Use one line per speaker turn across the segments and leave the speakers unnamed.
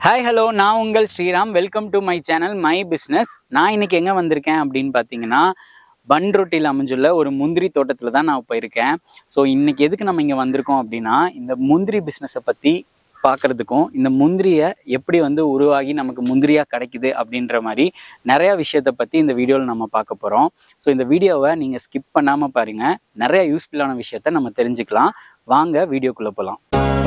Hi hello நான் உங்கள் Sriram welcome to my channel my business நான் இன்னைக்கு எங்கே வந்திருக்கேன் அப்படின்னு பார்த்தீங்கன்னா பன்ரொட்டியில் அமைஞ்சுள்ள ஒரு முந்திரி தோட்டத்தில் தான் நான் இப்போ இருக்கேன் ஸோ இன்னைக்கு எதுக்கு நம்ம இங்கே வந்திருக்கோம் அப்படின்னா இந்த முந்திரி பிஸ்னஸை பற்றி பார்க்குறதுக்கும் இந்த முந்திரியை எப்படி வந்து உருவாகி நமக்கு முந்திரியாக கிடைக்குது அப்படின்ற மாதிரி நிறையா விஷயத்தை பற்றி இந்த வீடியோவில் நம்ம பார்க்க போகிறோம் ஸோ இந்த வீடியோவை நீங்கள் ஸ்கிப் பண்ணாமல் பாருங்கள் நிறைய யூஸ்ஃபுல்லான விஷயத்த நம்ம தெரிஞ்சுக்கலாம் வாங்க வீடியோக்குள்ளே போகலாம்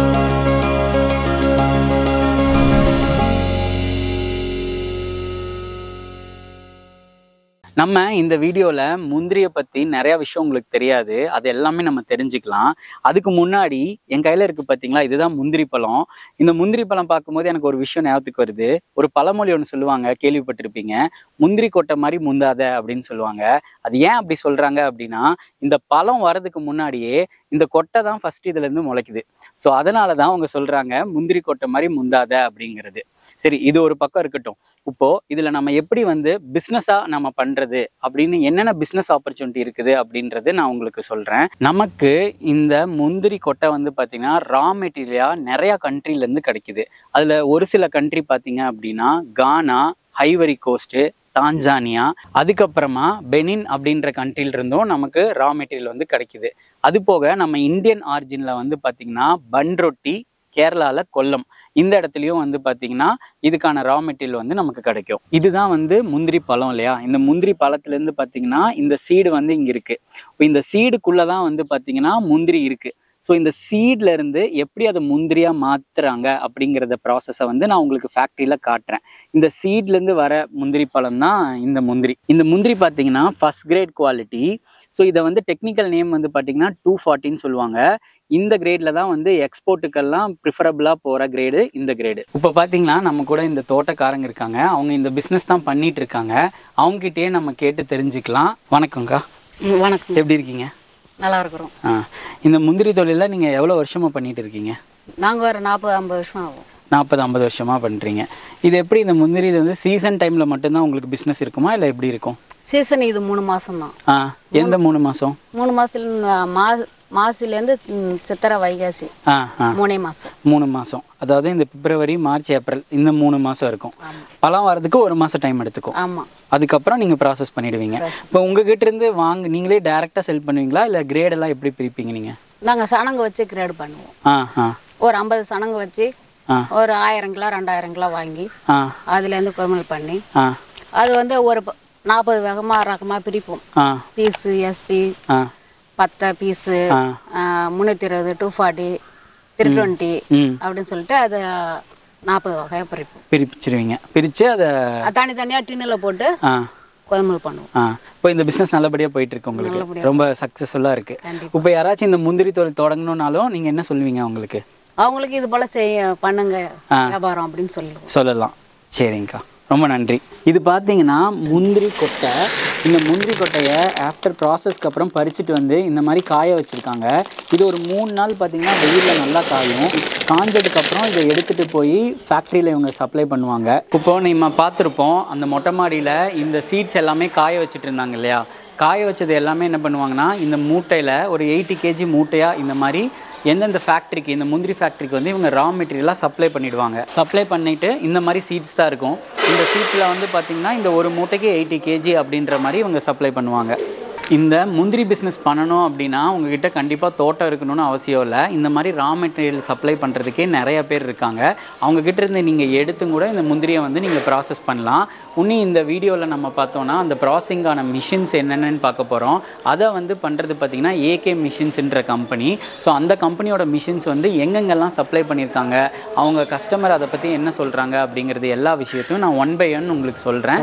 நம்ம இந்த வீடியோவில் முந்திரியை பற்றி நிறையா விஷயம் உங்களுக்கு தெரியாது அது எல்லாமே நம்ம தெரிஞ்சுக்கலாம் அதுக்கு முன்னாடி என் கையில் இருக்குது பார்த்தீங்களா இதுதான் முந்திரி பழம் இந்த முந்திரி பழம் பார்க்கும்போது எனக்கு ஒரு விஷயம் ஞாபகத்துக்கு வருது ஒரு பழமொழி ஒன்று சொல்லுவாங்க கேள்விப்பட்டிருப்பீங்க முந்திரி கொட்டை மாதிரி முந்தாத அப்படின்னு சொல்லுவாங்க அது ஏன் அப்படி சொல்கிறாங்க அப்படின்னா இந்த பழம் வரதுக்கு முன்னாடியே இந்த கொட்டை தான் ஃபர்ஸ்ட் இதுலேருந்து முளைக்குது ஸோ அதனால தான் அவங்க சொல்கிறாங்க முந்திரி கொட்டை மாதிரி முந்தாத அப்படிங்கிறது சரி இது ஒரு பக்கம் இருக்கட்டும் இப்போ இதுல நம்ம எப்படி வந்து பிஸ்னஸா நம்ம பண்றது அப்படின்னு என்னென்ன பிஸ்னஸ் ஆப்பர்ச்சுனிட்டி இருக்குது அப்படின்றது நான் உங்களுக்கு சொல்றேன் நமக்கு இந்த முந்திரி கொட்டை வந்து பாத்தீங்கன்னா ரா மெட்டீரியலா நிறைய கண்ட்ரில இருந்து கிடைக்குது அதுல ஒரு சில கண்ட்ரி பாத்தீங்க அப்படின்னா கானா ஹைவரி கோஸ்ட்டு தான்சானியா அதுக்கப்புறமா பெனின் அப்படின்ற கண்ட்ரில இருந்தும் நமக்கு ரா மெட்டீரியல் வந்து கிடைக்குது அது போக நம்ம இந்தியன் ஆரிஜினில் வந்து பார்த்திங்கன்னா பன் ரொட்டி கேரளால கொல்லம் இந்த இடத்துலையும் வந்து பார்த்தீங்கன்னா இதுக்கான ரா மெட்டீரியல் வந்து நமக்கு கிடைக்கும் இதுதான் வந்து முந்திரி பழம் இல்லையா இந்த முந்திரி பழத்துலேருந்து பார்த்தீங்கன்னா இந்த சீடு வந்து இங்கே இருக்கு இப்போ இந்த சீடுக்குள்ளே தான் வந்து பார்த்தீங்கன்னா முந்திரி இருக்கு ஸோ இந்த சீட்ல இருந்து எப்படி அதை முந்திரியா மாத்துறாங்க அப்படிங்கிறத ப்ராசஸை வந்து நான் உங்களுக்கு ஃபேக்ட்ரியில காட்டுறேன் இந்த சீட்ல இருந்து வர முந்திரி பழம் தான் இந்த முந்திரி இந்த முந்திரி பார்த்தீங்கன்னா ஃபர்ஸ்ட் கிரேட் குவாலிட்டி ஸோ இதை வந்து டெக்னிக்கல் நேம் வந்து பார்த்தீங்கன்னா டூ ஃபார்ட்டின்னு சொல்லுவாங்க இந்த கிரேட்ல தான் வந்து எக்ஸ்போர்ட்டுக்கெல்லாம் ப்ரிஃபரபிளாக போகிற கிரேடு இந்த கிரேடு இப்போ பார்த்தீங்கன்னா நம்ம கூட இந்த தோட்டக்காரங்க இருக்காங்க அவங்க இந்த பிஸ்னஸ் தான் பண்ணிட்டு இருக்காங்க அவங்ககிட்டயே நம்ம கேட்டு தெரிஞ்சுக்கலாம் வணக்கம்க்கா
ம், வணக்கம்
எப்படி இருக்கீங்க
நல்லா இருக்கிறோம்
ஆ இந்த முந்திரி தொழிலில் நீங்கள் எவ்வளோ வருஷமாக பண்ணிட்டு இருக்கீங்க
நாங்கள் ஒரு நாற்பது ஐம்பது வருஷம் ஆகும்
நாற்பது ஐம்பது வருஷமாக பண்ணுறீங்க இது எப்படி இந்த முந்திரி இது வந்து சீசன் டைமில் மட்டும்தான் உங்களுக்கு பிஸ்னஸ் இருக்குமா இல்லை எப்படி இருக்கும்
சீசன் இது மூணு மாதம் தான்
ஆ எந்த மூணு மாதம்
மூணு மாதத்துல மா மாசிலேருந்து ம், சித்திரை வைகாசி
ஆ ஆ
மூணே மாதம்
மூணு மாதம் அதாவது இந்த பிப்ரவரி மார்ச் ஏப்ரல் இந்த மூணு மாதம் இருக்கும் பழம் வரதுக்கு ஒரு மாதம் டைம் எடுத்துக்கும்
ஆமாம்
அதுக்கப்புறம் நீங்கள் ப்ராசஸ் பண்ணிடுவீங்க இப்போ உங்ககிட்ட இருந்து வாங்க நீங்களே டேரெக்டாக செல் பண்ணுவீங்களா இல்லை கிரேடெல்லாம் எப்படி பிரிப்பீங்க நீங்கள்
நாங்கள் சனங்க வச்சு கிரேடு பண்ணுவோம்
ஆ ஆ
ஒரு ஐம்பது சனங்க வச்சு
ஆ.
ஒரு ஆயிரம் கிலோ ரெண்டாயிரம் கிலோ வாங்கி
ஆ
அதுலேருந்து கொள்முதல் பண்ணி
ஆ
அது வந்து ஒரு ப- நாற்பது வகமாக ரகமாக பிரிப்போம்
ஆ
பீஸு எஸ்பி
ஆ
பத்தை பீஸு
ஆ.
முந்நூற்றி இருபது டூ ஃபார்ட்டி த்ரீ டுவெண்ட்டி
ம்
அப்படின்னு சொல்லிட்டு அதை நாற்பது வகையாக பிரிப்போம்
பிரிச்சிருவீங்க பிரித்து அதை
அது தனித்தனியாக டின்னில் போட்டு
ஆ
கொயம்பல் பண்ணுவோம்
ஆ இப்போ இந்த பிஸ்னஸ் நல்லபடியாக போயிட்டு இருக்கு உங்களுக்கு ரொம்ப சக்ஸஸ்ஃபுல்லாக இருக்கு
கண்டிப்பா.
இப்போ யாராச்சும் இந்த முந்திரி தொழில் தொடங்கணும்னாலும் நீங்கள் என்ன சொல்லுவீங்க அவங்களுக்கு
அவங்களுக்கு இது போல் செய்ய பண்ணுங்க வியாபாரம் அப்படின்னு சொல்லுவோம்
சொல்லலாம் சரிங்கக்கா ரொம்ப நன்றி இது பார்த்தீங்கன்னா முந்திரி கொட்டை இந்த முந்திரி கொட்டையை ஆஃப்டர் ப்ராசஸ்க்கு அப்புறம் பறிச்சுட்டு வந்து இந்த மாதிரி காய வச்சுருக்காங்க இது ஒரு மூணு நாள் பார்த்தீங்கன்னா வெயிலில் நல்லா காயும் காஞ்சதுக்கப்புறம் இதை எடுத்துகிட்டு போய் ஃபேக்ட்ரியில் இவங்க சப்ளை பண்ணுவாங்க இப்போ நம்ம பார்த்துருப்போம் அந்த மொட்டை மாடியில் இந்த சீட்ஸ் எல்லாமே காய வச்சுட்டு இருந்தாங்க இல்லையா காய வச்சது எல்லாமே என்ன பண்ணுவாங்கன்னா இந்த மூட்டையில் ஒரு எயிட்டி கேஜி மூட்டையாக இந்த மாதிரி எந்தெந்த ஃபேக்ட்ரிக்கு இந்த முந்திரி ஃபேக்ட்ரிக்கு வந்து இவங்க ரா மெட்டீரியலாக சப்ளை பண்ணிடுவாங்க சப்ளை பண்ணிட்டு இந்த மாதிரி சீட்ஸ் தான் இருக்கும் இந்த சீட்ஸில் வந்து பார்த்திங்கன்னா இந்த ஒரு மூட்டைக்கு எயிட்டி கேஜி அப்படின்ற மாதிரி இவங்க சப்ளை பண்ணுவாங்க இந்த முந்திரி பிஸ்னஸ் பண்ணணும் அப்படின்னா உங்ககிட்ட கண்டிப்பாக தோட்டம் இருக்கணும்னு அவசியம் இல்லை இந்த மாதிரி ரா மெட்டீரியல் சப்ளை பண்ணுறதுக்கே நிறைய பேர் இருக்காங்க அவங்க கிட்ட இருந்து நீங்கள் எடுத்தும் கூட இந்த முந்திரியை வந்து நீங்கள் ப்ராசஸ் பண்ணலாம் இன்னும் இந்த வீடியோவில் நம்ம பார்த்தோன்னா அந்த ப்ராசஸிங்கான மிஷின்ஸ் என்னென்னு பார்க்க போகிறோம் அதை வந்து பண்ணுறது பார்த்திங்கன்னா ஏகே மிஷின்ஸ்ன்ற கம்பெனி ஸோ அந்த கம்பெனியோட மிஷின்ஸ் வந்து எங்கெங்கெல்லாம் சப்ளை பண்ணியிருக்காங்க அவங்க கஸ்டமர் அதை பற்றி என்ன சொல்கிறாங்க அப்படிங்கிறது எல்லா விஷயத்தையும் நான் ஒன் பை ஒன் உங்களுக்கு சொல்கிறேன்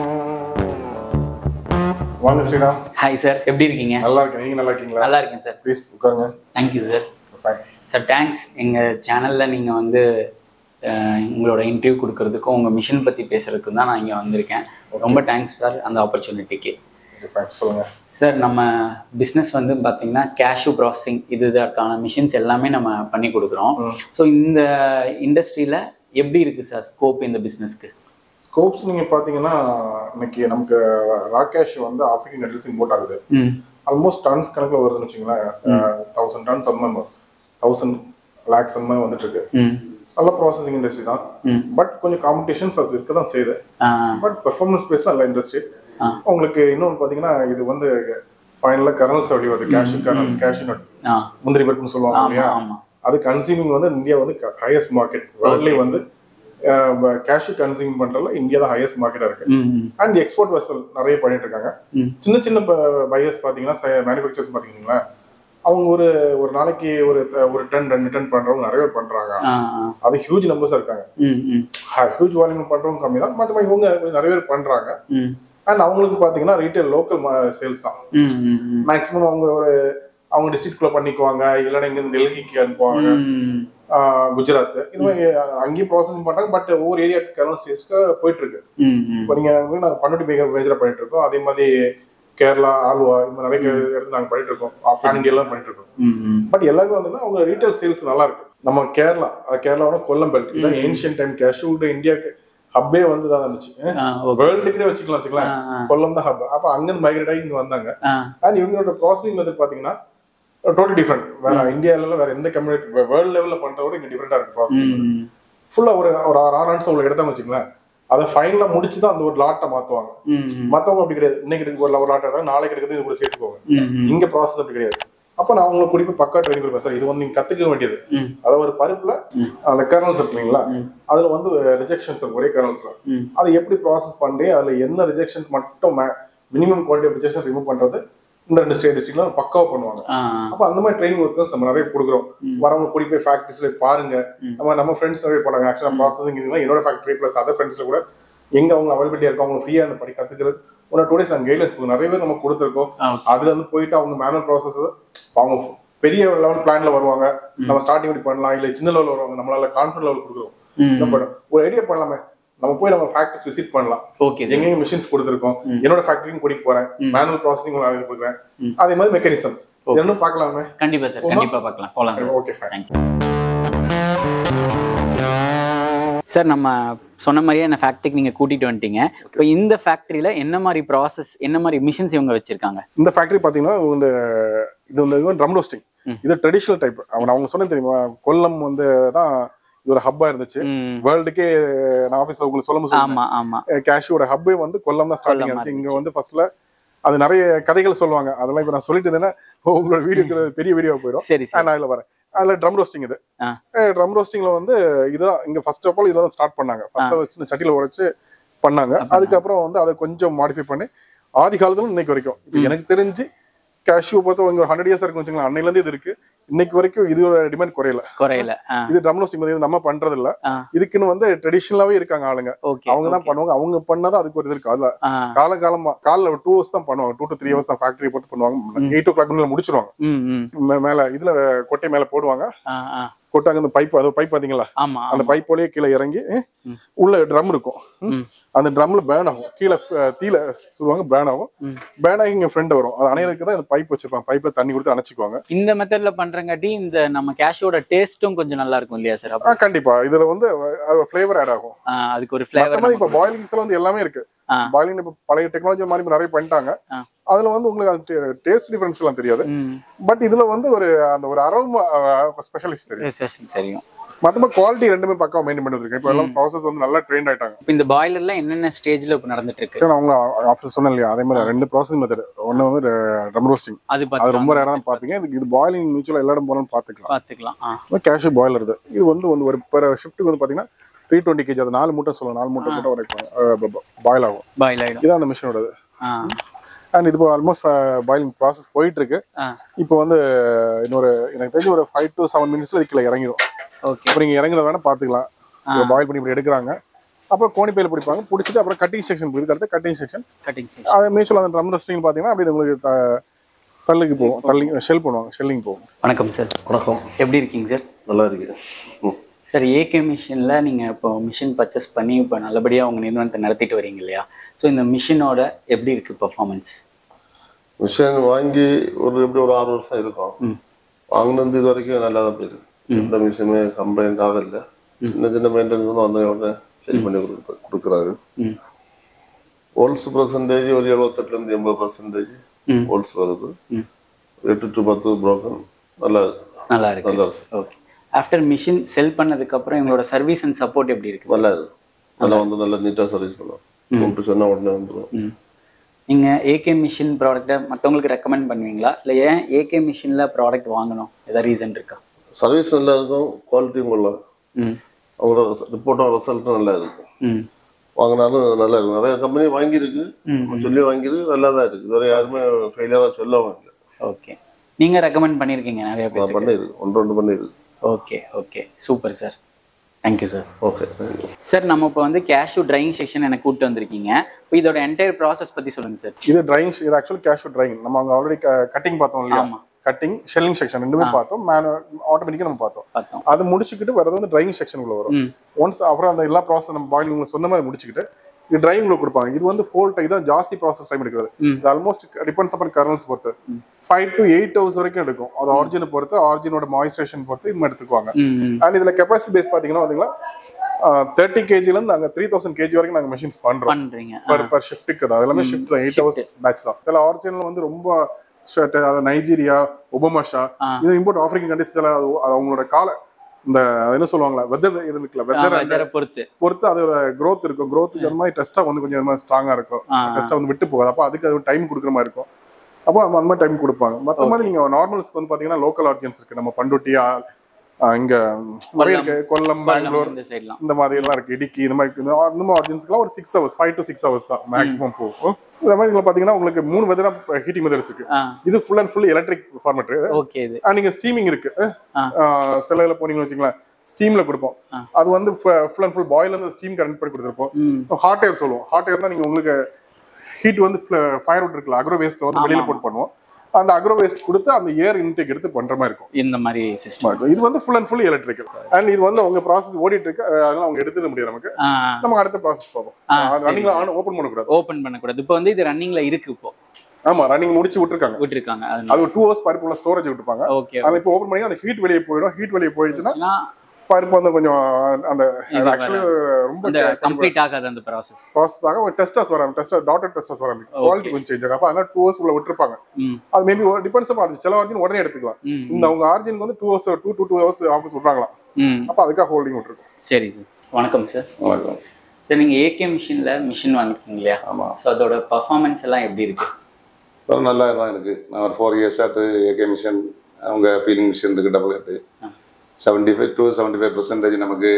வாங்க ஸ்ரீராம்
ஹாய் சார் எப்படி இருக்கீங்க
நல்லா இருக்கேன் நீங்க நல்லா இருக்கீங்களா
நல்லா இருக்கேன் சார்
ப்ளீஸ் உட்காருங்க
thank you sir
Fine.
Sir thanks எங்கள் சேனலில் நீங்கள் வந்து அஹ், உங்களோட இன்டர்வியூ கொடுக்கறதுக்கும் உங்கள் மிஷின் பற்றி பேசுகிறதுக்கும் தான் நான் இங்கே வந்திருக்கேன் ரொம்ப தேங்க்ஸ் சார் அந்த ஆப்பர்ச்சுனிட்டிக்கு
Okay, fine. சொல்லுங்க
சார் நம்ம பிஸ்னஸ் வந்து பார்த்தீங்கன்னா கேஷு ப்ராசஸிங் இது இதற்கான மிஷின்ஸ் எல்லாமே நம்ம பண்ணி கொடுக்குறோம் ஸோ இந்த இண்டஸ்ட்ரியில் எப்படி இருக்குது சார் ஸ்கோப் இந்த பிஸ்னஸ்க்கு
ஸ்கோப்ஸ் நீங்க பாத்தீங்கன்னா இன்னைக்கு நமக்கு ராகேஷ் வந்து ஆஃப்ரிக்கன் நெட்லிஸ் இம்போர்ட் ஆகுது
ம்
ஆல்மோஸ்ட் டன்ஸ் கணக்குல வருதுன்னு வச்சுங்களேன் தௌசண்ட் டன்ஸ் அந்த மாதிரி தௌசண்ட் லேக்ஸ் அந்த மாதிரி வந்துட்டு இருக்கு
ம்
நல்ல ப்ராசஸிங் இண்டஸ்ட்ரி தான்
ம்.
பட் கொஞ்சம் காம்படிஷன்ஸ் அது இருக்க தான் செய்யுது
ஆ
பட் பெர்ஃபார்மன்ஸ் பேஸ் நல்ல இண்டஸ்ட்ரி
ஆ.
உங்களுக்கு இன்னொன்று பார்த்தீங்கன்னா இது வந்து ஃபைனலாக கர்னல்ஸ் அப்படி வருது கேஷ்யூ கர்னல்ஸ் கேஷ்யூ நட்
ஆ
முந்திரி பருப்புன்னு சொல்லுவாங்க
ஆமா
இல்லையா
ஆமா
அது கன்சியூமிங் வந்து இந்தியா வந்து ஹையஸ்ட் மார்க்கெட் வேர்ல்ட்லேயே வந்து கேஷ்யூ கன்சியூம் பண்றதுல இந்தியா தான் ஹையஸ்ட் மார்க்கெட்டாக இருக்கு
ம் ம்
அண்ட் எக்ஸ்போர்ட் வெசல் நிறைய பண்ணிட்டு இருக்காங்க
ம்.
சின்ன சின்ன பையர்ஸ் பார்த்தீங்கன்னா மேனுஃபேக்சர்ஸ் பார்த்தீங்கன்னா அவங்க ஒரு ஒரு நாளைக்கு ஒரு ஒரு டன் ரெண்டு டன் பண்றவங்க நிறைய பேர் பண்றாங்க
ஆ ஆ
அது ஹியூஜ் நம்பர்ஸ் இருக்காங்க
ம் ம்
ஹியூஜ் வால்யூம் பண்றவங்க கம்மி தான் மற்றபடி இவங்க நிறைய பேர் பண்றாங்க
ம்
அண்ட் அவங்களுக்கு பார்த்தீங்கன்னா ரீட்டைல் லோக்கல் சேல்ஸ் தான்
ம் ம் ம்
மேக்ஸிமம் அவங்க ஒரு அவங்க டிஸ்ட்ரிக்ட்குள்ள பண்ணிக்குவாங்க இல்லைன்னா இங்க இருந்து டெல்லிக்கு அனுப்புவாங்க
ம்
ஆஹ் குஜராத் இது மாதிரி அங்கேயும் ப்ராசஸிங் பண்றாங்க பட் ஒவ்வொரு ஏரியா கர்னல் ஸ்டேட்ஸ்க்கு போயிட்டு இருக்கு
ம் ம்
இப்போ நீங்க வந்து நாங்கள் பன்னெண்டு மேஜர் மேஜரா பண்ணிட்டு இருக்கோம் அதே மாதிரி கேரளா ஆலுவா இந்த மாதிரி நிறைய இடத்துல நாங்கள் பண்ணிட்டு இருக்கோம் பேன் இந்தியாலாம் பண்ணிட்டு இருக்கோம்
ம் ம்
பட் எல்லாருமே வந்து அவங்க ரீட்டைல் சேல்ஸ் நல்லா இருக்கு நம்ம கேரளா அது கேரளாவோட கொல்லம் பெல்ட் இதான் ஏன்ஷியன் டைம் கேஷூட் இந்தியாவுக்கு ஹப்பே வந்து தான் இருந்துச்சு
ஆ ஓகே
வேர்ல்டுக்குனே வச்சுக்கலாம் வச்சுக்கலாம்
ஆ, ஆ.
கொல்லம் தான் ஹப் அப்போ அங்கிருந்து மைக்ரேட் ஆகி இங்க வந்தாங்க
ஆ
அண்ட் இவங்களோட ப்ராசஸிங் மெத்தட் பாத்தீங்கன்னா டோட்டல் டிஃப்ரெண்ட் வேற இந்தியால வேற எந்த கம்யூனிட்டி வேர்ல்ட் லெவல்ல பண்றத விட இங்க டிஃப்ரெண்டா இருக்கு ப்ராசஸிங்
ம்
ஃபுல்லா ஒரு ஒரு ஆறு ஆறு ரன்ஸ் உங்களுக்கு எடுத்தாங்க வச்சுங்களேன் அதை ஃபைனலா முடிச்சு தான் அந்த ஒரு லாட்டை மாத்துவாங்க
ம் ம்
மத்தவங்க அப்படி கிடையாது இன்னைக்கு எடுக்க ஒரு ஒரு லாட் எடுத்தாங்க நாளைக்கு எடுக்கிறது இது கூட சேர்த்துக்கோங்க
ம் ம்
இங்க ப்ராசஸ் அப்படி கிடையாது அப்ப நான் உங்களுக்கு கூட்டி போய் பக்கா ட்ரைனிங் கொடுப்பேன் சார் இது வந்து நீங்க கத்துக்க வேண்டியது
ம்
அதாவது ஒரு பருப்புல அந்த கர்னல்ஸ் இருக்கு இல்லைங்களா அதுல வந்து ரிஜெக்ஷன்ஸ் இருக்கு ஒரே கர்னல்ஸ்ல
ம்.
அதை எப்படி ப்ராசஸ் பண்ணி அதுல என்ன ரிஜெக்ஷன்ஸ் மட்டும் minimum quality of rejection remove பண்றது இந்த ரெண்டு ஸ்டேட் டிஸ்ட்ரிக்ட்ல பக்காவா பண்ணுவாங்க
ஆ
அப்ப அந்த மாதிரி ட்ரைனிங் ஒர்க்கர்ஸ் நம்ம நிறைய கொடுக்குறோம் வரவங்க கூடி போய் ஃபேக்டரிஸ்ல பாருங்க நம்ம நம்ம ஃப்ரெண்ட்ஸ் நிறைய போனாங்க ஆக்சுவலா ப்ராசஸிங் என்னோட ஃபேக்டரி பிளஸ் அதர் ஃப்ரெண்ட்ஸ்ல கூட எங்க அவங்க அவைலபிலிட்டியா இருக்கும் அவங்க ஃப்ரீயா அந்த படி கத்துக்கிறது ஒரு டூ டேஸ் நாங்கள் கைட்லைன்ஸ் நிறைய பேர் நம்ம கொடுத்துருக்கோம்
ஆ.
அதுல இருந்து போயிட்டு அவங்க மேனுவல் ப்ராசஸ் அவங்க பெரிய லெவல் பிளான்ல வருவாங்க நம்ம ஸ்டார்டிங் இப்படி பண்ணலாம் இல்ல சின்ன லெவல் வருவாங்க நம்மளால கான்ஃபிடன்ட் லெவல் கொடுக்குறோம்
ம்.
என்ன பண்ண ஒரு ஐடியா பண்ணலாமே நம்ம போய் நம்ம ஃபேக்டரிஸ் விசிட் பண்ணலாம்
ஓகே சார்
எங்கெங்க மிஷின்ஸ் கொடுத்துருக்கோம் என்னோட ஃபேக்டரியும் கூட்டிட்டு போறேன் மேனுவல் ப்ராசஸிங் நிறைய கொடுக்குறேன் அதே மாதிரி மெக்கானிசம்ஸ் ரெண்டும் பார்க்கலாமே
கண்டிப்பா சார் கண்டிப்பா பார்க்கலாம் போலாம் sir
okay fine
thank you sir நம்ம சொன்ன மாதிரியே என்ன ஃபேக்ட்ரிக்கு நீங்க கூட்டிட்டு வந்துட்டீங்க இப்போ இந்த ஃபேக்ட்ரியில என்ன மாதிரி ப்ராசஸ் என்ன மாதிரி மிஷின்ஸ் இவங்க வச்சிருக்காங்க
இந்த ஃபேக்டரி பாத்தீங்கன்னா இந்த இது வந்து ட்ரம் ரோஸ்டிங் இது ட்ரெடிஷனல் டைப் அவங்க அவங்க சொன்னது தெரியுமா கொல்லம் வந்து தான் இது ஒரு ஹப்பா இருந்துச்சு
ம்
வேர்ல்டுக்கே நான் ஆஃபீஸ்ல உங்களுக்கு சொல்ல முடியும்
ஆமா ஆமா
கேஷியோட ஹப்பே வந்து கொல்லம் தான் ஸ்டார்டிங்
கொல்லம்
ஆச்சு இங்க வந்து ஃபர்ஸ்ட்ல அது நிறைய கதைகள் சொல்லுவாங்க அதெல்லாம் இப்ப நான் சொல்லிட்டு இருந்தேன்னா உங்களோட வீடியோ பெரிய வீடியோ போயிடும்
சரி
ஆ,
சார்
நான் இதுல வரேன் அதுல ட்ரம் ரோஸ்டிங் இது
ஆ.
ட்ரம் ரோஸ்டிங்ல வந்து இதுதான் இங்க ஃபர்ஸ்ட் ஆஃப் ஆல் இதுதான் ஸ்டார்ட் பண்ணாங்க ஃபர்ஸ்ட் அதை சின்ன சட்டியில உடைச்சு பண்ணாங்க அதுக்கப்புறம் வந்து அதை கொஞ்சம் மாடிஃபை பண்ணி ஆதி காலத்துல இன்னைக்கு வரைக்கும் இப்ப எனக்கு தெரிஞ்சு கேஷ்யூ பார்த்து ஒரு ஹண்ட்ரட் இயர்ஸ் இருக்கு வச்சுக்கலாம் அன்னையில இருந்து இது இருக்கு இன்னைக்கு வரைக்கும் இதோட டிமாண்ட் குறையல
குறையல ஆ
இது ட்ரம் ரோஸ்டிங் இது நம்ம பண்றது இல்ல
ஆ
இதுக்குன்னு வந்து ட்ரெடிஷனலாவே இருக்காங்க ஆளுங்க
ஓகே
அவங்க தான் பண்ணுவாங்க அவங்க பண்ணாதான் அதுக்கு ஒரு இது இருக்கு அதுல
ஆ
காலம் காலமா காலைல டூ ஹவர்ஸ் தான் பண்ணுவாங்க டூ டு த்ரீ ஹவர்ஸ் தான் ஃபேக்டரி பொறுத்து பண்ணுவாங்க எயிட் ஓ கிளாக் முடிச்சிருவாங்க
ம் ம்
மே- மேல இதுல கொட்டை மேல போடுவாங்க
ஆ ஆ
கொட்டை அங்க பைப் அது பைப் பாத்தீங்களா
ஆமா
அந்த பைப் வழியே கீழே இறங்கி உள்ள ட்ரம் இருக்கும்
ம்.
அந்த ட்ரம்ல பேர்ன் ஆகும் கீழே அஹ், தீல சுடுவாங்க பேர்ன் ஆகும் பேர்ன் ஆகி இங்க ஃப்ரெண்ட் வரும் அது அணையறதுக்கு தான் இந்த பைப் வச்சிருப்பாங்க பைப்ல தண்ணி கொடுத்து அணைச்சிக்குவாங்க
இந்த மெத்தட்ல பண்றங்காட்டி இந்த நம்ம கேஷோட டேஸ்ட்டும் கொஞ்சம் நல்லா இருக்கும் இல்லையா சார்
ஆ, கண்டிப்பா இதுல வந்து ஃபிளேவர் ஆட் ஆகும்
அதுக்கு ஒரு
மத்த
ஃபிளேவர்
மாதிரி இப்ப பாயிலிங்ஸ்ல வந்து எல்லாமே இருக்கு
ஆ.
பாயிலிங் இப்ப பழைய டெக்னாலஜி மாதிரி இப்ப நிறைய பண்ணிட்டாங்க
ஆ.
அதுல வந்து உங்களுக்கு அது டேஸ்ட் டிஃபரன்ஸ் எல்லாம் தெரியாது
ம்
பட் இதுல வந்து ஒரு அந்த ஒரு அரோமா ஸ்பெஷலிஸ்ட் தெரியும்
ஸ்பெஷல் தெரியும்
மத்தபடி குவாலிட்டி ரெண்டுமே பக்காவா மெயின்டைன் பண்ணிட்டு இப்போ எல்லாம் ப்ராசஸ் வந்து நல்லா ட்ரெயின் ஆயிட்டாங்க
இப்போ இந்த பாய்லர்ல என்னென்ன ஸ்டேஜ்ல இப்போ நடந்துட்டு இருக்கு
சரி நான் அவங்க ஆஃபீஸ் சொன்னேன் இல்லையா அதே மாதிரி ரெண்டு ப்ராசஸ் மெத்தட் ஒன்னு வந்து ட்ரம் ரோஸ்டிங்
அது
அது
பார்த்து
ரொம்ப ரேரா தான் பாப்பீங்க இதுக்கு இது பாயிலிங் மியூச்சுவலா எல்லா இடம் போனாலும் பாத்துக்கலாம்
பார்த்துக்கலாம் ஆ
கேஷ் பாய்லர் இது இது வந்து வந்து ஒரு பெர் ஷிஃப்ட்டுக்கு வந்து பாத்தீங்கன்னா த்ரீ டுவெண்ட்டி கேஜி அது நாலு மூட்டை சொல்லலாம் நாலு மூட்டை மூட்டை வரைக்கும் பாயில் ஆகும்
பாயில் ஆயிடும்
இதான் அந்த மிஷினோடது
ஆ
அண்ட் இது ஆல்மோஸ்ட் பாயிலிங் ப்ராசஸ் போயிட்டு இருக்கு
ஆ
இப்போ வந்து இன்னொரு எனக்கு தெரிஞ்சு ஒரு ஃபைவ் டு செவன் மினிட்ஸ்ல இதுக்குள்ள இறங்கிடும்
ஓகே
இப்போ நீங்க இறங்குறத வேணா பாத்துக்கலாம் பாயில் பண்ணி இப்படி எடுக்கிறாங்க அப்புறம் கோணிப்பையில பிடிப்பாங்க பிடிச்சிட்டு அப்புறம் கட்டிங் செக்ஷன் போயிருக்கு அடுத்து கட்டிங் செக்ஷன்
கட்டிங் சீட்
அது மியூச்சுவல் அந்த ட்ரம் ரெஸ்டிங் பார்த்தீங்கன்னா அப்படி உங்களுக்கு த- தள்ளுக்கு போகும் தள்ளி ஷெல் பண்ணுவாங்க ஷெல்லிங் போகும்
வணக்கம் சார்
வணக்கம்
எப்படி இருக்கீங்க சார்
நல்லா இருக்கு ம்.
சார் ஏகே மிஷினில் நீங்கள் இப்போ மிஷின் பர்ச்சேஸ் பண்ணி இப்போ நல்லபடியாக உங்கள் நிறுவனத்தை நடத்திட்டு வரீங்க இல்லையா ஸோ இந்த மிஷினோட எப்படி இருக்குது பர்ஃபார்மன்ஸ்
மிஷின் வாங்கி ஒரு எப்படி ஒரு ஆறு வருஷம் இருக்கும்
ம்.
வாங்கினது இது வரைக்கும் நல்லா தான் போயிருக்கு எந்த மிஷினுமே கம்ப்ளைண்ட் ஆகல சின்ன சின்ன மெயின்டெனன்ஸ் வந்து வந்த உடனே சரி பண்ணி கொடுத்து கொடுக்குறாரு
ம்
ஹோல்ஸ் பர்சன்டேஜ் ஒரு எழுபத்தெட்டுலேருந்து எண்பது பர்சன்டேஜ்
ம்.
ஹோல்ஸ் வருது
ம்
எட்டு டு பத்து புரோக்கன் நல்லா
நல்லா இருக்கு
நல்லா இருக்கு
ஓகே ஆஃப்டர் மிஷின் செல் பண்ணதுக்கு அப்புறம் எங்களோட சர்வீஸ் அண்ட் சப்போர்ட் எப்படி இருக்கு
நல்லா இருக்கும் நல்லா வந்து நல்லா நீட்டாக சர்வீஸ் பண்ணுவோம் கூப்பிட்டு சொன்னால் உடனே வந்துடும்
ம் நீங்க ஏகே மிஷின் ப்ராடக்ட்டை மற்றவங்களுக்கு ரெக்கமெண்ட் பண்ணுவீங்களா இல்லை ஏன் ஏகே மிஷின்ல ப்ராடக்ட் வாங்கணும் ஏதாவது ரீசன் இருக்கா
சர்வீஸ் நல்லா இருக்கும் குவாலிட்டியும் கொள்ளலாம்
ம்
அவங்களோட ரிப்போர்ட்டும் ரிசல்ட்டும் நல்லா இருக்கும்
ம்
வாங்கினாலும் நல்லா இருக்கும் நிறைய கம்பெனி வாங்கியிருக்கு சொல்லி வாங்கியிருக்கு நல்லா தான் இருக்குது இதுவரை யாருமே ஃபெயிலியராக சொல்லவும் இல்லை
ஓகே நீங்க ரெக்கமெண்ட் பண்ணியிருக்கீங்க நிறைய
நான்
பேருக்கு
பண்ணியிருக்கு ஒன்று ரெண்டு பண்ணியிருக்கு
okay okay super sir thank you sir
okay thank you
sir நம்ம இப்போ வந்து கேஷ்யூ ட்ரையிங் செக்ஷன் எனக்கு கூப்பிட்டு வந்திருக்கீங்க இப்போ இதோட என்டையர் ப்ராசஸ் பத்தி சொல்லுங்க சார்
இது ட்ரைங் இது ஆக்சுவலி கேஷ் ட்ரைங் நம்ம அங்க ஆல்ரெடி கட்டிங் பார்த்தோம் இல்லையா
ஆமா.
கட்டிங் ஷெல்லிங் செக்ஷன் ரெண்டுமே பார்த்தோம் மேனு ஆட்டோமேட்டிக்காக நம்ம பார்த்தோம்
பார்த்தோம்
அது முடிச்சுக்கிட்டு வரது வந்து ட்ரைவிங் செக்ஷனுக்குள்ள வரும்
ம்
ஒன்ஸ் அப்புறம் அந்த எல்லா ப்ராசஸ் நம்ம பாயிலிங் உங்களுக்கு சொன்ன மாதிரி முடிச்சுக்கிட்டு இது டிரைவிங்ல கொடுப்பாங்க இது வந்து ஃபோர் டைம் தான் ஜாஸ்தி ப்ராசஸ் டைம் எடுக்கிறது
ம்.
இது ஆல்மோஸ்ட் டிபெண்ட்ஸ் அப்பான் கர்னல்ஸ் பொறுத்து ஃபைவ் டு எயிட் ஹவர்ஸ் வரைக்கும் எடுக்கும் அது ஆரிஜினை பொறுத்து ஆரிஜினோட மாய்ஸ்ட்ரேஷன் பொறுத்து இது மாதிரி எடுத்துக்குவாங்க
ம் ம்
அண்ட் இதுல கெப்பாசிட்டி பேஸ் பாத்தீங்கன்னா பாத்தீங்கன்னா தேர்ட்டி கேஜில இருந்து நாங்க த்ரீ தௌசண்ட் கேஜி வரைக்கும் நாங்க மிஷின்ஸ் பண்றோம்
பண்றீங்க
பர் பர் ஷிஃப்ட்டுக்கு தான் அது எல்லாமே ஷிஃப்ட் தான் எயிட் ஹவர்ஸ் பேட்ச் தான் சில ஆரிஜினல் வந்து ரொம்ப ஷர்ட் அதாவது நைஜீரியா ஒபமாஷா
ஆ.
இது இம்போர்ட் ஆப்பிரிக்கன் கண்ட்ரிஸ் சில அது அது அவங்களோட கால இந்த அது என்ன சொல்லுவாங்களா வெதர் இது இருக்குல்ல வெதர்
வெதரை பொறுத்து
பொறுத்து அதோட growth இருக்கும் growth அந்த மாதிரி டெஸ்டா வந்து கொஞ்சம் ஸ்ட்ராங்கா இருக்கும்
ஆ.
டெஸ்டா வந்து விட்டு போகாது அப்போ அதுக்கு அது டைம் கொடுக்குற மாதிரி இருக்கும் அப்போ அந்த அந்த மாதிரி டைம் கொடுப்பாங்க மற்ற மாதிரி நீங்க நார்மல்ஸ்க்கு வந்து பாத்தீங்கன்னா லோக்கல் ஆர்ஜின்ஸ் இருக்கு நம்ம பண்டுட்டி ஆ- ஆ, இங்க நிறைய இருக்கு கொல்லம் பெங்களூர்
இந்த சைட்லாம்
இந்த மாதிரி எல்லாம் இருக்கு இடுக்கி இந்த மாதிரி இந்த இந்த மாதிரி ஆர்ஜின்ஸ்க்குலாம் ஒரு six hours five to six hours தான் மேக்ஸிமம் போகும் இந்த மாதிரி இதுல பாத்தீங்கன்னா உங்களுக்கு மூணு வெதரா ஹீட்டிங் மெத்தட்ஸ் இருக்கு
ஆ
இது full and full electric format
okay இது
நீங்க ஸ்டீமிங் இருக்கு
ஆ.
ஆ, சில இதுல போனீங்கன்னு வச்சுங்களேன் ஸ்டீம்ல கொடுப்போம்
ஆ.
அது வந்து ஃபுல் அண்ட் ஃபுல் பாயில் வந்து ஸ்டீம் கரண்ட் பண்ணி கொடுத்துருப்போம்
ம்
ஹாட் ஏர் சொல்லுவோம் ஹாட் ஏர்னா நீங்க உங்களுக்கு ஹீட் வந்து ஃபயர் அவுட் இருக்குல்ல அக்ரோ வேஸ்ட்ல வந்து வெளியில போட்டு பண்ணுவோம் அந்த அக்ரோ வேஸ்ட் கொடுத்து அந்த ஏர் இன்டேக் எடுத்து பண்ற மாதிரி இருக்கும்
இந்த மாதிரி சிஸ்டம்
இது வந்து full and full electrical and இது வந்து உங்க ப்ராசஸ் ஓடிட்டு இருக்கு அதெல்லாம் அவங்க எடுத்துட முடியாது நமக்கு நம்ம அடுத்த ப்ராசஸ்
ஆ,
பார்ப்போம் ரன்னிங்ல ஆன் ஓபன் பண்ணக்கூடாது
ஓபன் பண்ணக்கூடாது இப்போ வந்து இது ரன்னிங்ல இருக்கு இப்போ
ஆமா ரன்னிங் முடிச்சு விட்டுருக்காங்க
விட்டுருக்காங்க
அது
அது
ஒரு டூ ஹவர்ஸ் பருப்புள்ள ஸ்டோரேஜ் விட்டுப்பாங்க
ஓகே
அதை இப்போ ஓபன் பண்ணி அந்த ஹீட் வெளியே போயிடும் ஹீட் வெளியே போயிடுச்சுன்னா பருப்பு வந்து கொஞ்சம் அந்த ஆக்சுவலி ரொம்ப
அந்த கம்ப்ளீட் ஆகாது அந்த ப்ராசஸ்
ப்ராசஸ் ஆக ஒரு டெஸ்டர்ஸ் வராங்க டெஸ்டர் டாட்டர் டெஸ்டர்ஸ் வராங்க குவாலிட்டி கொஞ்சம் சேஞ்ச் ஆகும் அப்போ அதனால டூ ஹவர்ஸ் உள்ள விட்டுருப்பாங்க
ம்
அது மேபி டிபெண்ட்ஸ் ஆர்ஜின் சில ஆர்ஜின் உடனே எடுத்துக்கலாம்
ம்
இந்த அவங்க ஆர்ஜினுக்கு வந்து two hours two two two hours office விட்றாங்களாம்
ம்
அப்போ அதுக்காக ஹோல்டிங் விட்டுருக்கோம்
சரி சார் வணக்கம் சார்
வணக்கம்
சார் நீங்கள் ஏகே மிஷினில் மிஷின் வாங்கிருக்கீங்க இல்லையா
ஆமாம்
ஸோ அதோட பர்ஃபார்மன்ஸ் எல்லாம் எப்படி இருக்கு
ரொம்ப நல்லா தான் இருக்குது நான் ஒரு four years auto AK machine அவங்க பீலிங் மிஷின் இருக்குது double cut seventy five to seventy five percentage நமக்கு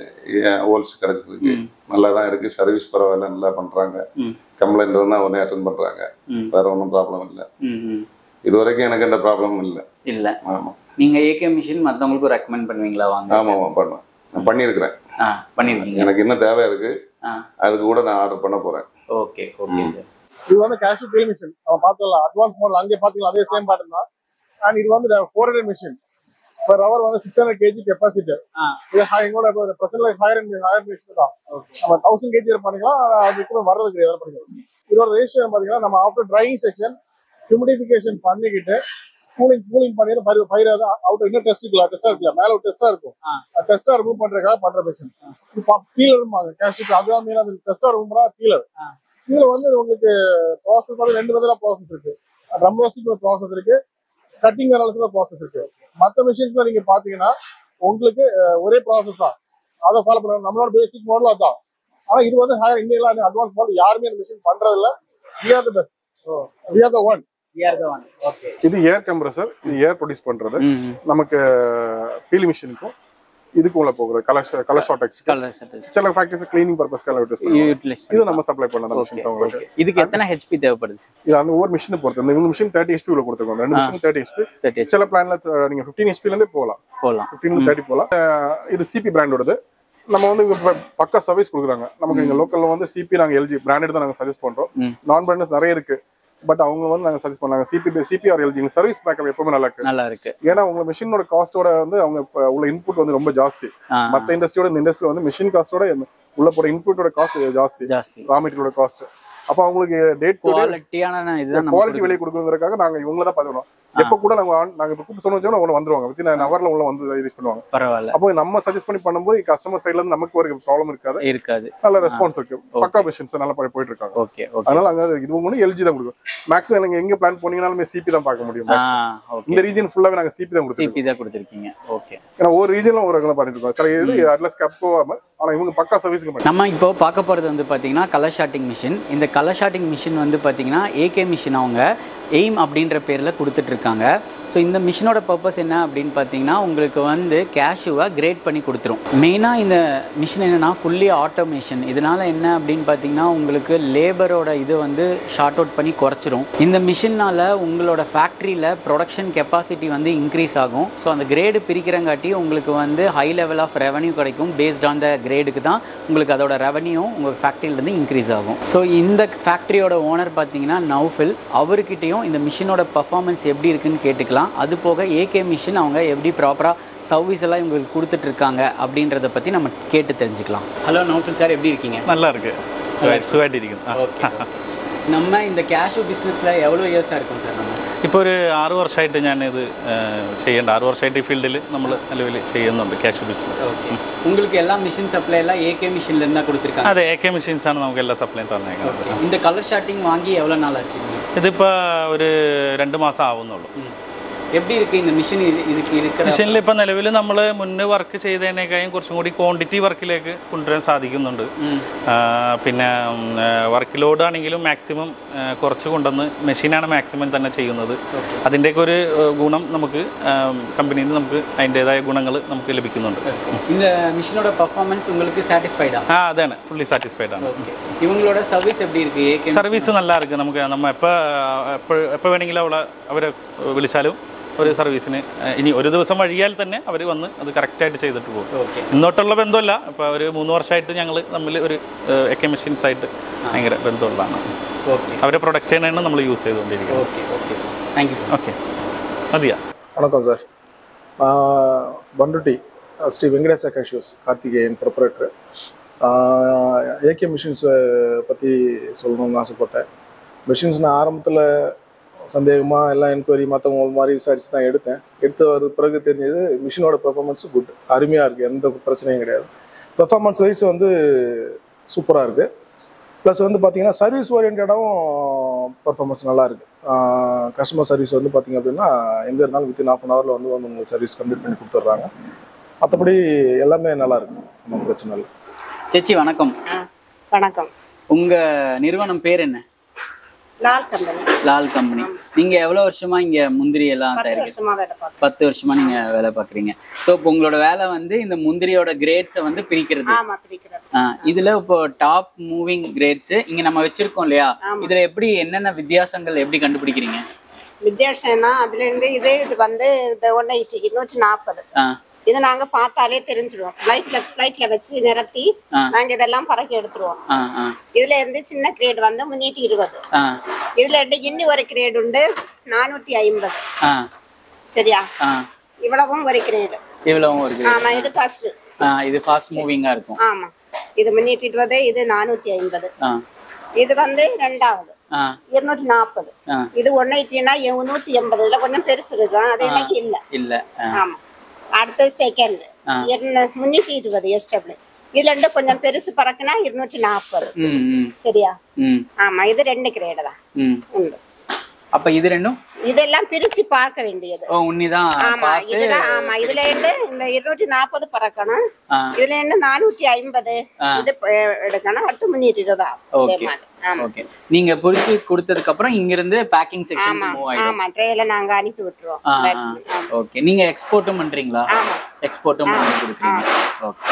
ஹோல்ஸ் கிடச்சிருக்கு நல்லா தான் இருக்குது சர்வீஸ் பரவாயில்ல நல்லா பண்ணுறாங்க
ம்
கம்ப்ளைண்ட் இருந்தால் உடனே அட்டன் பண்ணுறாங்க
ம்
வேற ஒன்றும் ப்ராப்ளம் இல்லை
ம் ம்
இது வரைக்கும் எனக்கு எந்த ப்ராப்ளமும் இல்லை
இல்லை
ஆமாம்
நீங்கள் ஏகே மிஷின் மற்றவங்களுக்கும் ரெக்கமெண்ட் பண்ணுவீங்களா வாங்க
ஆமாம் ஆமாம் பண்ணுவேன் நான் பண்ணியிருக்கிறேன்
ஆ பண்ணியிருக்கீங்க
எனக்கு இன்னும் தேவை இருக்குது
ஆ
அதுக்கு கூட நான் ஆர்டர் பண்ண போகிறேன்
ஓகே ஓகே சார்
இது வந்து கேஷ்யூ பே மிஷின் நம்ம பார்த்தோம்ல அட்வான்ஸ் மாடல் அங்கே பார்த்தீங்களா அதே சேம் பேட்டர்ன் தான் அண்ட் இது வந்து four hundred machine per hour வந்து சிக்ஸ் ஹண்ட்ரட் கேஜி கெப்பாசிட்டி
ஆ
இது high- எங்களோட பிரசன்ட்ல ஹையர் ஹையர் மிஷின் தான் நம்ம தௌசண்ட் கேஜி பண்ணிக்கலாம் அது கூட வர்றது கிடையாது பண்ணிக்கலாம் இதோட ரேஷியோ பார்த்தீங்கன்னா நம்ம ஆஃப்டர் ட்ரைவிங் செக்ஷன் ஹியூமிடிஃபிகேஷன் பண்ணிக்கிட்டு கூலிங் கூலிங் பண்ணிட்டு ஃபைவ் ஃபைவ் அவுட் இன்னும் டெஸ்ட் இருக்கலாம் டெஸ்டா இருக்கலாம் மேல ஒரு டெஸ்டா இருக்கும்
ஆ.
டெஸ்டா ரிமூவ் பண்றதுக்காக பண்ற மிஷின் பீலர் கேஷுக்கு அதுதான் மீன் அது டெஸ்டா ரிமூவ் பண்ணா பீலர்
ஆ.
இதுல வந்து உங்களுக்கு ப்ராசஸ் வந்து ரெண்டு விதத்துல ப்ராசஸ் இருக்கு ட்ரம் ரோஸ்டிங் ஒரு ப்ராசஸ் இருக்கு கட்டிங் அனாலிசிஸ் ப்ராசஸ் இருக்கு மத்த மிஷின்ஸ்ல நீங்க பாத்தீங்கன்னா உங்களுக்கு அஹ், ஒரே ப்ராசஸ் தான் அதை ஃபாலோ பண்ண நம்மளோட பேசிக் மாடல் அதான் ஆனா இது வந்து ஹையர் இந்தியன்ல அட்வான்ஸ் மாடல் யாருமே அந்த மிஷின் பண்றது இல்ல we are the best we are the one
okay
இது ஏர் கம்ப்ரஸர் இது ஏர் ப்ரொடியூஸ் பண்றது
ம்
நமக்கு பீலி மிஷினுக்கும் இதுக்கும் உள்ள போகுது கலர் கலர் ஷார்டெக்ஸ்
கலர் செட்டஸ்
சில ஃபேக்டரிஸ் கிளீனிங் பர்பஸ்க்காக யூட்டிலைஸ் பண்ணுவாங்க
யூட்டிலைஸ்
இது நம்ம சப்ளை பண்ண மிஷின்ஸ் அவங்களுக்கு
இதுக்கு எத்தனை ஹெச்பி தேவைப்படுது
இது அந்த ஒவ்வொரு மிஷினை பொறுத்து இந்த இவங்க மிஷின் தேர்ட்டி ஹெச்பி உள்ள கொடுத்துருக்கோம் ரெண்டு மிஷின் தேர்ட்டி ஹெச்பி
தேர்ட்டி
சில பிளான்ல நீங்க ஃபிஃப்டீன் ஹெச்பில இருந்தே போகலாம்
போகலாம்
ஃபிஃப்டீன் தேர்ட்டி போகலாம் அஹ் இது சிபி பிராண்டோடது நம்ம வந்து இங்க ப- பக்கா சர்வீஸ் கொடுக்குறாங்க நமக்கு இங்க லோக்கல்ல வந்து சிபி நாங்க எல்ஜி பிராண்டட் தான் நாங்க சஜஸ்ட் பண்றோம்
ம்.
நான் பிராண்டட்ஸ் நிறைய இருக்கு பட் அவங்க வந்து நாங்க சஜஸ்ட் பண்ணாங்க CB CB or LG service backup எப்பவுமே நல்லா இருக்கு
நல்லா இருக்கு
ஏன்னா உங்க மிஷினோட காஸ்டோட வந்து அவங்க இப்ப உள்ள இன்புட் வந்து ரொம்ப ஜாஸ்தி
ஆ
மத்த இண்டஸ்ட்ரியோட இந்த இண்டஸ்ட்ரியில வந்து மிஷின் காஸ்டோட உள்ள போற இன்புட்டோட காஸ்ட் ஜாஸ்தி
ஜாஸ்தி
ரா மெட்டீரியலோட காஸ்ட் அப்போ அவங்களுக்கு டேட் டு
குவாலிட்டியான இதுதான் நம்ம
குவாலிட்டி வெளியே கொடுக்குறதுக்காக நாங்க இவங்கள தான் பண்ணுறோம் எப்ப கூட நாங்க on- நாங்க இப்ப கூப்பிட்டு சொன்ன வச்சோம்னா வந்துருவாங்க வித்தின் ஹவர்ல உள்ள வந்து யூஸ் பண்ணுவாங்க
பரவாயில்ல
அப்போ நம்ம சஜஸ்ட் பண்ணி பண்ணும்போது கஸ்டமர் சைடுல இருந்து நமக்கு ஒரு ப்ராப்ளம் இருக்காது
இருக்காது
நல்ல ரெஸ்பான்ஸ் இருக்கு பக்கா மிஷின்ஸ் நல்லா போய்- போயிட்டு இருக்காங்க
ஓகே ஓகே
அதனால அங்க இது ஒண்ணு எல்ஜி தான் கொடுக்கும் மேக்ஸிமம் நீங்க எங்க பிளான் போனீங்கனாலுமே சிபி தான் பார்க்க முடியும்
ஆ
maximum.
ஓகே
இந்த ரீஜன் ஃபுல்லாவே நாங்க சிபி தான் கொடுத்துருக்கோம்
சிபி தான் கொடுத்துருக்கீங்க ஓகே
ஏன்னா ஒரு ரீஜன்ல ஒரு ரகம் பண்ணிட்டு இருக்கோம் சில இது அட்லஸ் கப்போ ஆனா இவங்க பக்கா சர்வீஸ்க்கு பண்ணி
நம்ம இப்போ பார்க்க போகிறது வந்து பார்த்தீங்கன்னா கலர் ஷாட்டிங் மிஷின் இந்த கலர் ஷாட்டிங் மிஷின் வந்து பார்த்தீங்கன்னா ஏகே மிஷின் அவங்க எய்ம் அப்படின்ற பேரில் கொடுத்துட்ருக்காங்க ஸோ இந்த மிஷினோட பர்பஸ் என்ன அப்படின்னு பார்த்தீங்கன்னா உங்களுக்கு வந்து கேஷுவை கிரேட் பண்ணி கொடுத்துரும் மெயினாக இந்த மிஷின் என்னென்னா ஃபுல்லி ஆட்டோமேஷன் இதனால் என்ன அப்படின்னு பார்த்தீங்கன்னா உங்களுக்கு லேபரோட இது வந்து ஷார்ட் அவுட் பண்ணி குறைச்சிரும் இந்த மிஷினால் உங்களோட ஃபேக்ட்ரியில் ப்ரொடக்ஷன் கெப்பாசிட்டி வந்து இன்க்ரீஸ் ஆகும் ஸோ அந்த கிரேடு பிரிக்கிறங்காட்டி உங்களுக்கு வந்து ஹை லெவல் ஆஃப் ரெவன்யூ கிடைக்கும் பேஸ்ட் ஆன் த கிரேடுக்கு தான் உங்களுக்கு அதோட ரெவன்யூ உங்கள் ஃபேக்ட்ரியிலேருந்து இன்க்ரீஸ் ஆகும் ஸோ இந்த ஃபேக்ட்ரியோட ஓனர் பார்த்தீங்கன்னா நௌஃபில் அவர்கிட்டயும் இந்த மிஷினோட பர்ஃபார்மன்ஸ் எப்படி இருக்குன்னு கேட்டுக்கலாம் அது போக ஏகே மிஷின் அவங்க எப்படி ப்ராப்பராக சர்வீஸ் எல்லாம் இவங்களுக்கு கொடுத்துட்டு இருக்காங்க அப்படின்றத பற்றி நம்ம கேட்டு தெரிஞ்சுக்கலாம் ஹலோ நௌஃபில் சார் எப்படி இருக்கீங்க
நல்லா இருக்கு സുഖമായിട്ട് സുഖമായിട്ടിരിക്കുന്നു ആ.
ஓகே நம்ம இந்த கேஷு பிஸ்னஸில் எவ்வளோ இயர்ஸாக இருக்கும் சார் நம்ம
ഇപ്പോൾ ഒരു ആറ് വർഷമായിട്ട് ഞാനിത് ചെയ്യേണ്ട ആറ് വർഷമായിട്ട് ഈ ഫീൽഡിൽ നമ്മൾ നിലവിൽ ചെയ്യുന്നുണ്ട് ക്യാഷ് ബിസിനസ്
ஓகே உங்களுக்கு எல்லா மிஷின் சப்ளை எல்லாம் ஏகே மிஷின்ல இருந்தா கொடுத்துருக்காங்க
അതെ എ കെ മെഷീൻസാണ് നമുക്ക് എല്ലാ സപ്ലൈയും തന്നേക്കുന്നത്
இந்த கலர் ஷாட்டிங் வாங்கி எவ்வளோ நாள் ஆச்சுங்க
ഇതിപ്പോൾ ഒരു രണ്ട് മാസം ആവുന്നുള്ളൂ
எப்படி இருக்கு இந்த மிஷின் இதுக்கு இருக்கிற
മെഷീനിൽ ഇപ്പോൾ നിലവിൽ നമ്മൾ മുന്നേ വർക്ക് ചെയ്തതിനേക്കാളും കുറച്ചും കൂടി ക്വാണ്ടിറ്റി വർക്കിലേക്ക് കൊണ്ടുവരാൻ സാധിക്കുന്നുണ്ട് ആ, പിന്നെ വർക്ക് ലോഡ് ആണെങ്കിലും മാക്സിമം കുറച്ച് കൊണ്ടുവന്ന് മെഷീനാണ് മാക്സിമം തന്നെ ചെയ്യുന്നത് അതിൻ്റെയൊക്കെ ഒരു ആ, ഗുണം നമുക്ക് കമ്പനിയിൽ നിന്ന് നമുക്ക് അതിൻ്റെതായ ഗുണങ്ങൾ നമുക്ക് ലഭിക്കുന്നുണ്ട്
இந்த மிஷினோட பர்ஃபார்மன்ஸ் உங்களுக்கு சாட்டிஸ்ஃபைடா
ആ അതാണ് ഫുള്ളി സാറ്റിസ്ഫൈഡ് ആണ്
ஓகே இவங்களோட சர்வீஸ் எப்படி இருக்கு ஏகே
സർവീസ് നല്ല ഇருக்கு നമുക്ക് നമ്മ എപ്പോൾ എപ്പോൾ എപ്പോൾ വേണമെങ്കിലും അവളെ അവരെ വിളിച്ചാലും ഒരു സർവീസിന് ഏഹ്, ഇനി ഒരു ദിവസം വഴിയാൽ തന്നെ അവർ വന്ന് അത് കറക്റ്റായിട്ട് ചെയ്തിട്ട് പോകും
ஓகே
ഇന്നോട്ടുള്ള ബന്ധമല്ല ഇപ്പോൾ ഒരു മൂന്ന് വർഷമായിട്ട് ഞങ്ങൾ തമ്മിൽ ഒരു എക്കെ മെഷീൻസ് ആയിട്ട് ഭയങ്കര ബന്ധമുള്ളതാണ്
ஓகே
അവരെ പ്രൊഡക്റ്റ് തന്നെയാണ് നമ്മൾ യൂസ് ചെയ്തുകൊണ്ടിരിക്കുന്നത്
okay okay sir thank you
okay മതിയാ
வணக்கம் சார் நான் Panruti Shri Venkatesa cashews Karthikeyan proprietor AK மிஷின்ஸை பற்றி சொல்லணும்னு ஆசைப்பட்டேன் மிஷின்ஸ் நான் ஆரம்பத்தில் சந்தேகமாக எல்லாம் என்கொயரி மற்றவங்க மாதிரி விசாரிச்சு தான் எடுத்தேன் எடுத்து வர பிறகு தெரிஞ்சது மிஷினோட பெர்ஃபார்மன்ஸ் குட் அருமையாக இருக்குது எந்த பிரச்சனையும் கிடையாது பெர்ஃபார்மன்ஸ் வைஸ் வந்து சூப்பராக இருக்குது ப்ளஸ் வந்து பார்த்தீங்கன்னா சர்வீஸ் ஓரியன்டாகவும் பர்ஃபார்மன்ஸ் நல்லா இருக்கு கஸ்டமர் சர்வீஸ் வந்து பார்த்தீங்க அப்படின்னா எங்கே இருந்தாலும் வித்தின் ஆஃப் அன் ஹவரில் வந்து வந்து உங்களுக்கு சர்வீஸ் கம்ப்ளீட் பண்ணி கொடுத்துட்றாங்க மற்றபடி எல்லாமே நல்லா இருக்கு ஒன்றும் பிரச்சனை இல்லை
சேச்சி வணக்கம்
ஆ, வணக்கம்
உங்க நிறுவனம் பேர் என்ன
லால் கம்பெனி
லால் கம்பெனி நீங்க எவ்வளவு வருஷமா இங்க முந்திரி எல்லாம்
பத்து
தயாரிக்க
வருஷமா வேலை பார்க்குறேன்
பத்து வருஷமா நீங்க வேலை பாக்குறீங்க சோ இப்போ உங்களோட வேலை வந்து இந்த முந்திரியோட கிரேட்ஸை வந்து பிரிக்கிறது
ஆமா பிரிக்கிறது
ஆ, இதுல இப்போ டாப் மூவிங் கிரேட்ஸ் இங்க நம்ம வச்சிருக்கோம் இல்லையா இதுல எப்படி என்னென்ன வித்தியாசங்கள் எப்படி கண்டுபிடிக்கிறீங்க
வித்தியாசம்னா அதுல இருந்து இது இது வந்து இந்த ஒன் எயிட்டி இருநூற்றி நாற்பது
ஆ,
இது நாங்க பார்த்தாலே தெரிஞ்சிடுவோம் லைட்ல லைட்ல வச்சு நிறத்தி
ஆ.
நாங்க இதெல்லாம் பறக்கி எடுத்துருவோம்
ஆ, ஆ,
இதுல இருந்து சின்ன கிரேட் வந்து முன்னூற்றி இருபது
ஆ,
இதுல இருந்து இன்னி ஒரு கிரேட் உண்டு நானூற்றி ஐம்பது
ஆ,
சரியா
ஆ.
இவ்வளவும் ஒரு கிரேடு
இவ்வளவும் ஒரு grade.
ஆமா இது ஃபர்ஸ்ட்
ஆ, இது ஃபாஸ்ட் மூவிங்கா இருக்கும்
ஆமா இது முன்னூற்றி இருபது இது நானூற்றி ஐம்பது
ஆ,
இது வந்து ரெண்டாவது
ஆ,
இருநூற்றி நாற்பது
ஆ.
இது ஒன் எயிட்டினா நூற்றி எண்பது இதுல கொஞ்சம் பெருசு இருக்கும் அது இன்னைக்கு இல்ல
இல்ல ஆ,
ஆமா அடுத்தது செகண்ட் முன்னூற்றி இருபது எஸ்டபிள் இதுல இருந்து கொஞ்சம் பெருசு பறக்குனா இருநூற்றி நாற்பது
ம், ம்,
சரியா
ம்,
ஆமா இது ரெண்டு கிரேடு தான்
ம்.
உண்டு
அப்ப இது ரெண்டும்
இதெல்லாம் பிரிச்சு பார்க்க வேண்டியது
ஓ உன்னிதான்
ஆமா
பார்த்து
இதுதான் ஆமா இதுல இருந்து இந்த இருநூற்றி நாற்பது பறக்கணும்
ஆ.
இதுல இருந்து நானூற்றி ஐம்பது இது ப- எடுக்கணும் அடுத்து முன்னூற்றி இருபது ஆகும் இதே
ஓகே
மாதிரி. ஆமா
ஓகே நீங்க புரிச்சு கொடுத்ததுக்கு அப்புறம் இங்க இருந்து பேக்கிங் செக்ஷன்
ஆமா
மூவ் ஆயிடும்
ஆமா ட்ரேல நாங்க அனுப்பி விட்டுருவோம்
ஆ,
Pack
ஆ.
பண்ணி. ஆமா.
ஓகே நீங்க எக்ஸ்போர்ட்டும் பண்றீங்களா
ஆமா
எக்ஸ்போர்ட்டும் பண்ணி கொடுக்குறீங்க ஓகே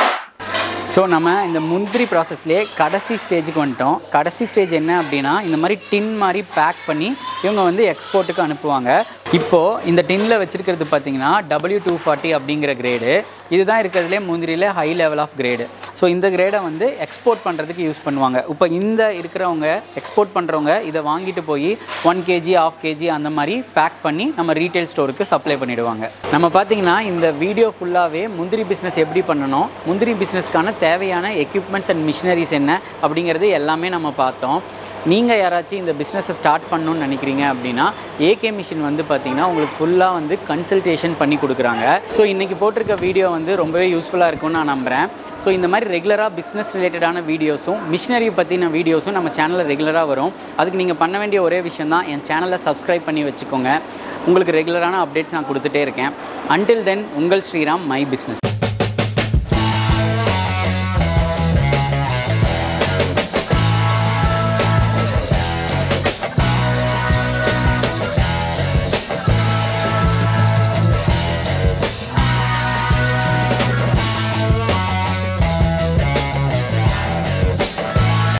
ஸோ நம்ம இந்த முந்திரி ப்ராசஸ்லேயே கடைசி ஸ்டேஜுக்கு வந்துட்டோம் கடைசி ஸ்டேஜ் என்ன அப்படின்னா இந்த மாதிரி டின் மாதிரி பேக் பண்ணி இவங்க வந்து எக்ஸ்போர்ட்டுக்கு அனுப்புவாங்க இப்போது இந்த டின்னில் வச்சிருக்கிறது பார்த்தீங்கன்னா டபிள்யூ டூ ஃபார்ட்டி அப்படிங்கிற கிரேடு இதுதான் இருக்கிறதுலே முந்திரியில் high level of grade so இந்த கிரேடை வந்து எக்ஸ்போர்ட் பண்ணுறதுக்கு யூஸ் பண்ணுவாங்க இப்போ இந்த இருக்கிறவங்க எக்ஸ்போர்ட் பண்ணுறவங்க இதை வாங்கிட்டு போய் ஒன் கேஜி ஆஃப் கேஜி அந்த மாதிரி பேக் பண்ணி நம்ம ரீட்டைல் ஸ்டோருக்கு சப்ளை பண்ணிடுவாங்க நம்ம பார்த்தீங்கன்னா இந்த வீடியோ ஃபுல்லாகவே முந்திரி பிஸ்னஸ் எப்படி பண்ணணும் முந்திரி பிஸ்னஸ்க்கான தேவையான எக்யூப்மெண்ட்ஸ் அண்ட் மிஷினரிஸ் என்ன அப்படிங்கிறது எல்லாமே நம்ம பார்த்தோம் நீங்கள் யாராச்சும் இந்த பிஸ்னஸை ஸ்டார்ட் பண்ணணும்னு நினைக்கிறீங்க அப்படின்னா ஏகே மிஷின் வந்து பார்த்தீங்கன்னா உங்களுக்கு ஃபுல்லாக வந்து கன்சல்டேஷன் பண்ணி கொடுக்குறாங்க ஸோ இன்றைக்கி போட்டிருக்க வீடியோ வந்து ரொம்பவே யூஸ்ஃபுல்லாக இருக்கும்னு நான் நம்புகிறேன் ஸோ இந்த மாதிரி ரெகுலராக பிஸ்னஸ் ரிலேட்டடான வீடியோஸும் மிஷினரி பற்றின வீடியோஸும் நம்ம சேனலில் ரெகுலராக வரும் அதுக்கு நீங்கள் பண்ண வேண்டிய ஒரே விஷயம் தான் என் சேனலை சப்ஸ்கிரைப் பண்ணி வச்சுக்கோங்க உங்களுக்கு ரெகுலரான அப்டேட்ஸ் நான் கொடுத்துட்டே இருக்கேன் அன்டில் தென் உங்கள் ஸ்ரீராம் மை பிஸ்னஸ்